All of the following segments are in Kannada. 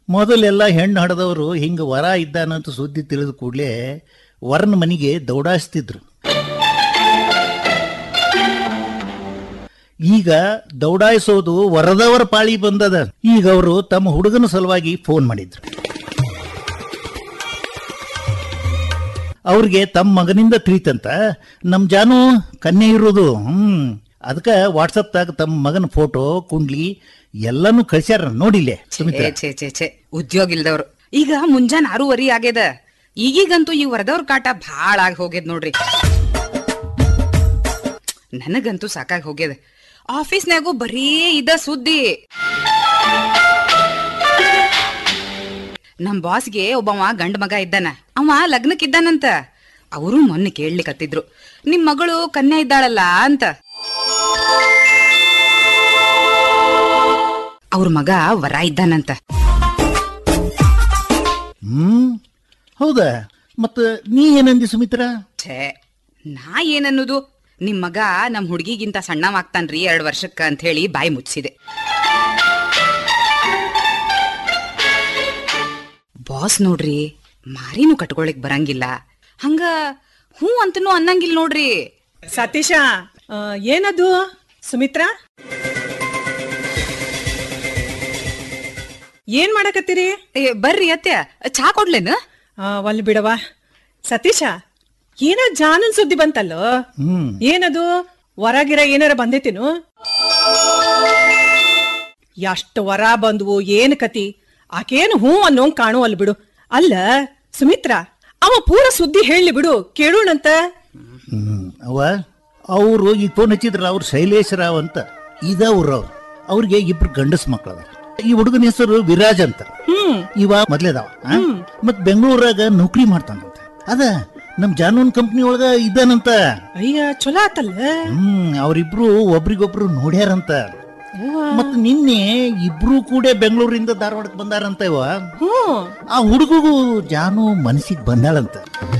ಮೊದಲೆಲ್ಲ ಹೆಣ್ಣು ಹಡದವರು ಹಿಂಗ ವರ ಇದ್ದಾನಂತ ಸುದ್ದಿ ತಿಳಿದ ಕೂಡಲೇ ವರನ ಮನೆಗೆ ದೌಡಾಯಿಸ್ತಿದ್ರು ಈಗ ದೌಡಾಯಿಸೋದು ವರದವರ ಪಾಳಿ ಬಂದದ ಈಗ ಅವರು ತಮ್ಮ ಹುಡುಗನ ಸಲುವಾಗಿ ಫೋನ್ ಮಾಡಿದ್ರು ಅವ್ರಿಗೆ ತಮ್ಮ ಮಗನಿಂದ ತಿಳಿತಂತ ನಮ್ ಜಾನು ಕನ್ಯೆ ಇರೋದು ಹ್ಮ್ ಅದಕ್ಕ ವಾಟ್ಸಪ್ದಾಗ ತಮ್ಮ ಮಗನ ಫೋಟೋ ಕುಂಡ್ಲಿ ಎಲ್ಲಾನು ಕಳ್ಸ್ಯಾರ ನೋಡಿಲ್ಲೇ ಸುಮಿತ್ರ ಛೇ ಛೇ ಛೇ ಉದ್ಯೋಗ ಇಲ್ದವ್ರು ಈಗ ಮುಂಜಾನೆ ಆರೂವರೆ ಆಗ್ಯದ ಈಗೀಗಂತೂ ಈ ವರದವ್ರ ಕಾಟ ಭಾಳ ಆಗಿ ಹೋಗ್ಯದ ನೋಡ್ರಿ ನನಗಂತೂ ಸಾಕಾಗಿ ಹೋಗ್ಯದ ಆಫೀಸ್ನ್ಯಾಗೂ ಬರೀ ಇದ ಸುದ್ದಿ ನಮ್ ಬಾಸ್ಗೆ ಒಬ್ಬವ ಗಂಡ ಮಗ ಇದ್ದಾನ ಅವ ಲಗ್ನಕ್ಕಿದ್ದಾನಂತ ಅವರು ಮೊನ್ನೆ ಕೇಳ್ಲಿಕತ್ತಿದ್ರು ನಿಮ್ ಮಗಳು ಕನ್ಯಾ ಇದ್ದಾಳಲ್ಲ ಅಂತ ಅವ್ರ ಮಗ ವರ ಇದ್ದಾನಂತ ಹ್ಮ್ ಹೌದಾ ಮತ್ತ ನೀ ಏನಂದಿ ಸುಮಿತ್ರ ಛೇ ನಾ ಏನನ್ನೋದು ನಿಮ್ ಮಗ ನಮ್ ಹುಡುಗಿಗಿಂತ ಸಣ್ಣವಾಗ್ತಾನ್ರಿ ಎರಡ್ ವರ್ಷಕ್ಕ ಅಂತ ಹೇಳಿ ಬಾಯಿ ಮುಚ್ಚಿದೆ ಬಾಸ್ ನೋಡ್ರಿ ಮಾರಿನೂ ಕಟ್ಕೊಳಿಕ್ ಬರಂಗಿಲ್ಲ ಹಂಗ ಹೂ ಅಂತನೂ ಅನ್ನಂಗಿಲ್ಲ ನೋಡ್ರಿ ಸತೀಶ ಆ, ಏನದು ಸುಮಿತ್ರ ಏನ್ ಮಾಡಕತ್ತೀರಿ ಏ, ಬರ್ರಿ ಅತ್ಯ ಚಾ ಕೊಡ್ಲೇನು ಆ, ಒಲ್ ಬಿಡವ ಸತೀಶ ಏನ ಜಾನನ್ ಸುದ್ದಿ ಬಂತಲ್ಲೋ ಹ್ಮ್ ಏನದು ಹೊರಗಿರ ಏನಾರ ಬಂದೈತೇನು ಎಷ್ಟು ವರ ಬಂದ್ವು ಏನ್ ಕತಿ ಆಕೇನು ಹೂ ಅನ್ನೋಂಗ್ ಕಾಣುವಲ್ ಬಿಡು ಅಲ್ಲ ಸುಮಿತ್ರ ಅವ ಪೂರ ಸುದ್ದಿ ಹೇಳಿ ಬಿಡು ಕೇಳೋಣಂತ ಹ್ಮ್ ಅವ ಅವರು ಈ ಫೋನ್ ಹಚ್ಚಿದ್ರ ಅವ್ರು ಶೈಲೇಶ್ ರಾವ್ ಅಂತ ಇದವ್ರು ಅವ್ರು ಅವ್ರಿಗೆ ಇಬ್ರು ಗಂಡಸ್ ಮಕ್ಕಳದ ಈ ಹುಡುಗನ ಹೆಸರು ವಿರಾಜ್ ಅಂತ ಹ್ಮ್ ಇವ ಮೊದ್ಲೇದಾವ ಆ? ಮತ್ ಬೆಂಗಳೂರಾಗ ನೌಕರಿ ಮಾಡ್ತಾನಂತ ಅದ ನಮ್ ಜಾನೂನ್ ಕಂಪ್ನಿ ಒಳಗ ಇದ್ದಾನಂತ ಅಯ್ಯ ಚಲೋ ಆತಲ್ಲ ಹ್ಮ್ ಅವ್ರಿಬ್ರು ಒಬ್ರಿಗೊಬ್ರು ನೋಡ್ಯಾರಂತ ಮತ್ ನಿನ್ನೆ ಇಬ್ರು ಕೂಡ ಬೆಂಗಳೂರಿಂದ ಧಾರವಾಡಕ್ಕೆ ಬಂದಾರಂತ ಇವ ಹ್ಮ್ ಆ ಹುಡುಗಗೂ ಜಾನು ಮನಸ್ಸಿಗೆ ಬಂದಾಳಂತ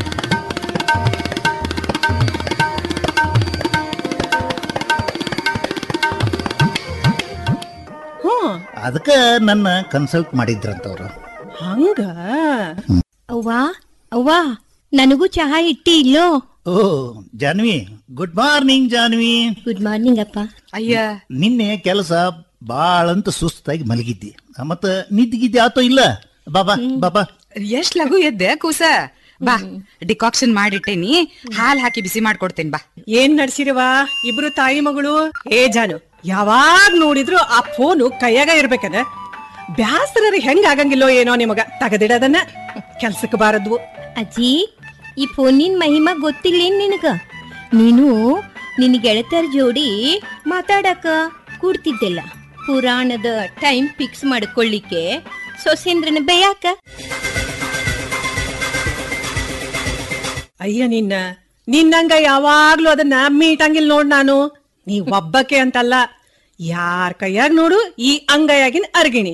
ಹ್ಮ್ ಅದಕ್ಕ ನನ್ನ ಕನ್ಸಲ್ಟ್ ಮಾಡಿದ್ರಂತ ಅವ್ರು ಹಂಗ ಅವ್ವ ಅವ್ವ ನನಗೂ ಚಹಾ ಇಟ್ಟಿ ಇಲ್ಲೋ ಓ Janhvi good morning Janhvi good morning ಅಪ್ಪ ಅಯ್ಯ ನಿನ್ನೆ ಕೆಲಸ ಬಾಳಂತ ಸುಸ್ತಾಗಿ ಮಲಗಿದ್ದಿ ಆ, ಮತ್ತ ನಿದ್ದಿಗಿದ್ದಿ ಆತೋ ಇಲ್ಲ ಬಾಬಾ ಬಾಬಾ ಎಷ್ಟ್ ಲಘು ಎದ್ದೆ ಕೂಸ ಬಾ ಡಿಕಾಕ್ಷನ್ ಮಾಡಿಟ್ಟೇನಿ ಹಾಲ್ ಹಾಕಿ ಬಿಸಿ ಮಾಡ್ಕೊಡ್ತೇನೆ ಬಾ ಏನ್ ನಡ್ಸಿರವ ಇಬ್ರು ತಾಯಿ ಮಗಳು ಏ ಜಾನು ಯಾವಾಗ ನೋಡಿದ್ರು ಆ ಫೋನು ಕೈಯಾಗ ಇರ್ಬೇಕದ ಬ್ಯಾಸರ ಹೆಂಗ್ ಆಗಂಗಿಲ್ಲೋ ಏನೋ ನಿಮಗ ತಗದಿಡದನ್ನ ಕೆಲ್ಸಕ್ಕೆ ಬಾರದ್ವು ಅಜ್ಜಿ ಈ ಫೋನಿನ ಮಹಿಮಾ ಗೊತ್ತಿಲ್ಲೇನ್ ನಿನಗ ನೀನು ನಿನ್ನ ಗೆಳತರ ಜೋಡಿ ಮಾತಾಡಕ ಕೂಡ್ತಿದ್ದೆಲ್ಲ ಪುರಾಣದ ಟೈಮ್ ಫಿಕ್ಸ್ ಮಾಡ್ಕೊಳ್ಳಿಕ್ಕೆ ಸೊಸೇಂದ್ರನ ಬೇಯಾಕ ಅಯ್ಯ ನಿನ್ನ ನಿನ್ನಂಗ ಯಾವಾಗ್ಲೂ ಅದನ್ನ ಮೀಟಂಗಿಲ್ ನೋಡ್ ನಾನು ನೀ ಒಬ್ಬಕ್ಕೆ ಅಂತಲ್ಲ ಯಾರ್ ಕೈಯಾಗ ನೋಡು ಈ ಅಂಗೈಯಾಗಿನ ಅರ್ಗಿಣಿ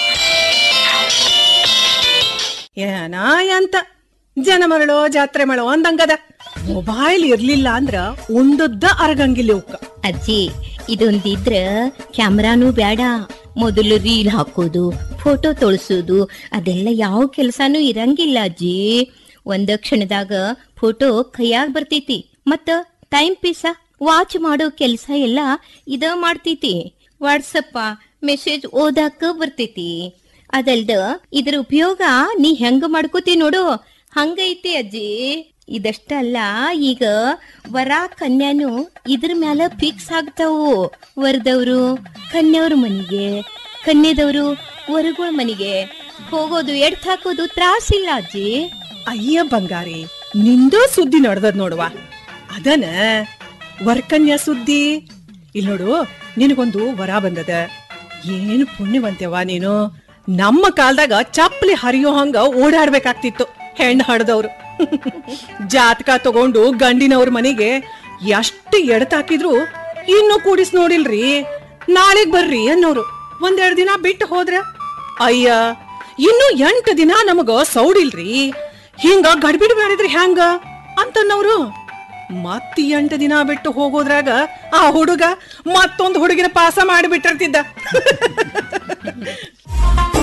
ಏನ ಅಂತ ಜನ ಮರಳೋ ಜಾತ್ರೆ ಮಾಡೋ ಅಂದಂಗದ ಮೊಬೈಲ್ ಇರ್ಲಿಲ್ಲ ಅಂದ್ರ ಒಂದೊದ್ದ ಅರಗಂಗಿಲ್ಲ ಇವಕ್ಕ ಅಜ್ಜಿ ಇದೊಂದಿದ್ರ ಕ್ಯಾಮ್ರಾನು ಬೇಡ ಮೊದಲು ರೀಲ್ ಹಾಕೋದು ಫೋಟೋ ತೊಳ್ಸೋದು ಅದೆಲ್ಲ ಯಾವ ಕೆಲ್ಸಾನು ಇರಂಗಿಲ್ಲ ಅಜ್ಜಿ ಒಂದ ಕ್ಷಣದಾಗ ಫೋಟೋ ಕೈಯಾಗ ಬರ್ತೈತಿ ಮತ್ತ ಟೈಮ್ ಪೀಸ ವಾಚ್ ಮಾಡೋ ಕೆಲ್ಸ ಎಲ್ಲ ಇದ ಮಾಡ್ತೈತಿ ವಾಟ್ಸಪ್ಪ ಮೆಸೇಜ್ ಓದಾಕ ಬರ್ತೈತಿ ಅದಲ್ದ ಇದ್ರ ಉಪಯೋಗ ನೀ ಹೆಂಗ ಮಾಡ್ಕೋತಿ ನೋಡು ಹಂಗೈತಿ ಅಜ್ಜಿ ಇದಷ್ಟ ಅಲ್ಲ ಈಗ ವರ ಕನ್ಯಾನು ಇದ್ರ ಮ್ಯಾಲ ಫಿಕ್ಸ್ ಆಗ್ತಾವು ವರದವ್ರು ಕನ್ಯವ್ರ ಮನಿಗೆ ಕನ್ಯದವ್ರು ವರಗಳ ಮನಿಗೆ ಹೋಗೋದು ಎಡ್ತ್ ಹಾಕೋದು ತ್ರಾಸಿಲ್ಲ ಅಜ್ಜಿ ಅಯ್ಯ ಬಂಗಾರಿ ನಿಂದೋ ಸುದ್ದಿ ನಡ್ದದ್ ನೋಡುವ ಅದನ ವರ್ಕನ್ಯ ಸುದ್ದಿ ಇಲ್ ನೋಡು ನಿನಗೊಂದು ವರ ಬಂದದ ಏನು ಪುಣ್ಯವಂತೆವ ನೀನು ನಮ್ಮ ಕಾಲದಾಗ ಚಪ್ಪಲಿ ಹರಿಯೋ ಹಂಗ ಓಡಾಡ್ಬೇಕಾಗ್ತಿತ್ತು ಹೆಣ್ಣು ಹಡ್ದವ್ರು ಜಾತಕ ತಗೊಂಡು ಗಂಡಿನವ್ರ ಮನೆಗೆ ಎಷ್ಟು ಎಡತಾಕಿದ್ರು ಇನ್ನು ಕೂಡಿಸ್ ನೋಡಿಲ್ರಿ ನಾಳೆಗ್ ಬರ್ರಿ ಅನ್ನೋರು ಒಂದೆರಡು ದಿನ ಬಿಟ್ಟು ಹೋದ್ರ ಅಯ್ಯ ಇನ್ನು ಎಂಟು ದಿನ ನಮಗ ಸೌಡಿಲ್ರಿ ಹಿಂಗ ಗಡ್ಬಿಡ್ ಮಾಡಿದ್ರಿ ಹ್ಯಾಂಗ ಅಂತನ್ನವ್ರು ಮತ್ ಎಂಟು ದಿನ ಬಿಟ್ಟು ಹೋಗೋದ್ರಾಗ ಆ ಹುಡುಗ ಮತ್ತೊಂದು ಹುಡುಗಿನ ಪಾಸ ಮಾಡಿಬಿಟ್ಟಿರ್ತಿದ್ದ